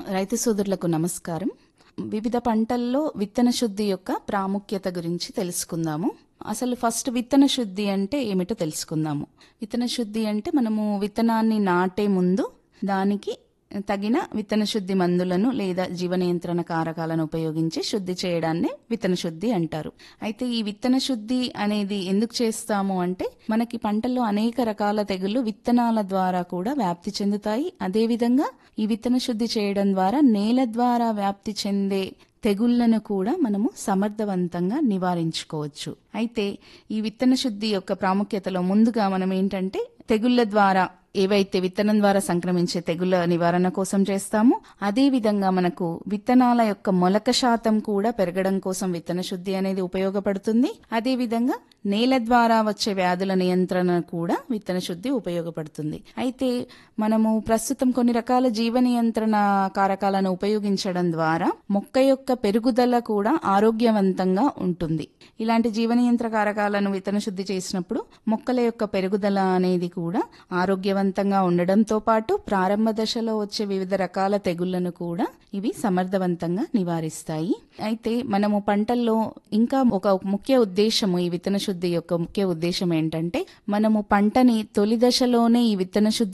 రైతు సోదరులకు నమస్కారం వివిధ పంటల్లో విత్తన శుద్ధి యొక్క ప్రాముఖ్యత గురించి తెలుసుకుందాము అసలు ఫస్ట్ విత్తన శుద్ధి అంటే ఏమిటో తెలుసుకుందాము విత్తన శుద్ధి అంటే మనము విత్తనాన్ని నాటే ముందు దానికి తగిన విత్తన శుద్ధి మందులను లేదా జీవ నియంత్రణ కారకాలను ఉపయోగించి శుద్ధి చేయడాన్ని విత్తన శుద్ధి అంటారు అయితే ఈ విత్తన శుద్ధి అనేది ఎందుకు చేస్తాము అంటే మనకి పంటల్లో అనేక రకాల తెగుళ్లు విత్తనాల ద్వారా కూడా వ్యాప్తి చెందుతాయి అదేవిధంగా ఈ విత్తన శుద్ధి చేయడం ద్వారా నేల ద్వారా వ్యాప్తి చెందే తెగుళ్లను కూడా మనము సమర్థవంతంగా నివారించుకోవచ్చు అయితే ఈ విత్తన శుద్ధి యొక్క ప్రాముఖ్యతలో ముందుగా మనం ఏంటంటే తెగుళ్ల ద్వారా ఏవైతే విత్తనం ద్వారా సంక్రమించే తెగుళ్ల నివారణ కోసం చేస్తామో అదే విధంగా మనకు విత్తనాల యొక్క మొలక శాతం కూడా పెరగడం కోసం విత్తన శుద్ధి అనేది ఉపయోగపడుతుంది అదే విధంగా నేల ద్వారా వచ్చే వ్యాధుల నియంత్రణ కూడా విత్తన శుద్ధి ఉపయోగపడుతుంది అయితే మనము ప్రస్తుతం కొన్ని రకాల జీవ నియంత్రణ కారకాలను ఉపయోగించడం ద్వారా మొక్క యొక్క పెరుగుదల కూడా ఆరోగ్యవంతంగా ఉంటుంది ఇలాంటి జీవ నియంత్రణ కారకాలను విత్తన శుద్ధి చేసినప్పుడు మొక్కల యొక్క పెరుగుదల అనేది కూడా ఆరోగ్యవంతంగా ఉండడంతో పాటు ప్రారంభ దశలో వచ్చే వివిధ రకాల తెగుళ్లను కూడా ఇవి సమర్థవంతంగా నివారిస్తాయి అయితే మనము పంటల్లో ఇంకా ఒక ముఖ్య ఉద్దేశము ఈ విత్తన శుద్ధి యొక్క ముఖ్య ఉద్దేశం ఏంటంటే మనము పంటని తొలి దశలోనే ఈ విత్తన శుద్ధి